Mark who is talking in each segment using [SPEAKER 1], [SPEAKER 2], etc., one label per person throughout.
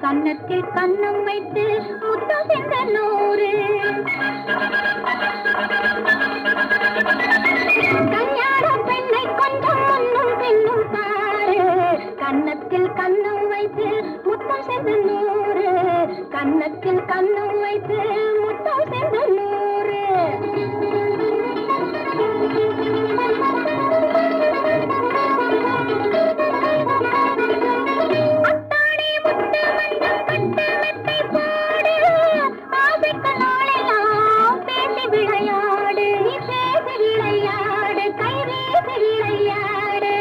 [SPEAKER 1] கன்னத்தில் கன்னம் வைத்து முத்தம் சென்ற நூறு கல்யாண பெண்ணை கொஞ்சம் முன்னும் பின்னும் பாரு கன்னத்தில் கன்னம் வைத்து முத்தம் சென்ற நூறு கன்னத்தில் கன்னம் வைத்து முத்தம் சென்ற நூறு அத்தாடி முத்து மஞ்சள் கட்டு மெத்தை போடு ஆசைக்கு நாளெல்லாம் பேசி விளையாடு நீ பேசி விளையாடு கை வீசி விளையாடு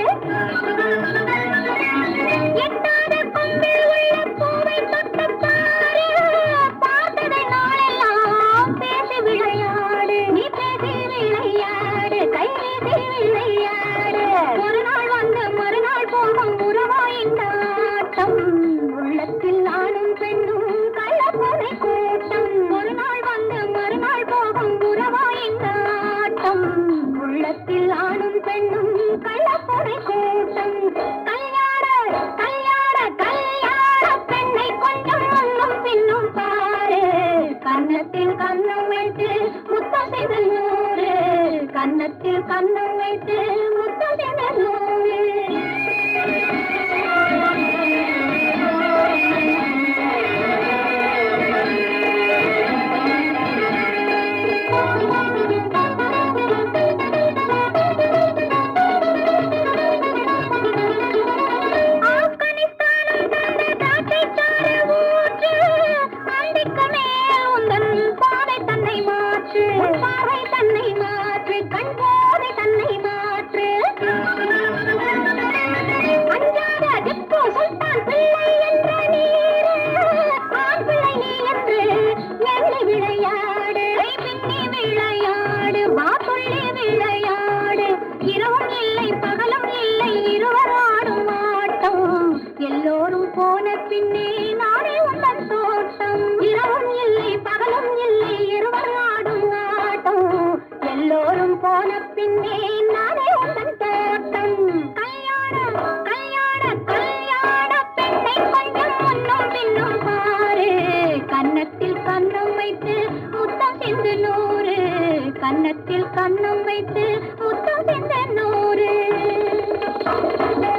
[SPEAKER 1] எட்டாத கொம்பில் உள்ள பூவை தொட்டு பாரு பார்த்ததை நாளெல்லாம் பேசி விளையாடு நீ பேசி விளையாடு கை வீசி விளையாடு ஒரு நாள் வந்து மறுநாள் போகும் உறவா இந்த ஆட்டம் உள்ளத்தில் ஆணும் பெண்ணும் கள்ளப்பனை கூட்டம் ஒரு நாள் வந்து மறுநாள் போகும் உறவா இந்த ஆட்டம் உள்ளத்தில் ஆணும் பெண்ணும் கள்ளப்பனை கூட்டம் கல்யாண கல்யாண கல்யாண பெண்ணை கொஞ்சம் முன்னும் பின்னும் பாரு கன்னத்தில் கன்னம் வைத்து முத்தம் செய்த நூறு கன்னத்தில் கன்னம் வைத்து முத்தம் செய்த நூறு ஆப்கானிஸ்தானம் தந்த திராட்சைச்சாறு ஊற்று. அந்திக்கு மேல் உந்தன் பாதை தன்னை மாற்று. உன் பார்வை தன்னை மாற்று. கண் போதை தன்னை மாற்று. அஞ்சாத திப்பு சுல்தான் பிள்ளை என்ற நீரு. ஆண் பிள்ளை நீ என்று எண்ணி விளையாடு. கை பின்னி விளையாடு. வா துள்ளி விளையாடு. இரவும் இல்லை பகலும் இல்லை இருவர் ஆடும் ஆட்டம் எல்லோரும் போன பின்னே நானே உந்தன் தோட்டம் இரவும் இல்லை பகலும் இல்லை இருவர் ஆடும் ஆட்டம் எல்லோரும் போன பின்னே நானே உந்தன் தோட்டம் கல்யாணம் கல்யாண கல்யாண பெண்ணை கொஞ்சம் முன்னும் பின்னும் பாரு கன்னத்தில் கன்னம் வைத்து முத்தம் சென்று நூறு கன்னத்தில் கன்னம் வைத்து முத்தம் சென்ற நூறு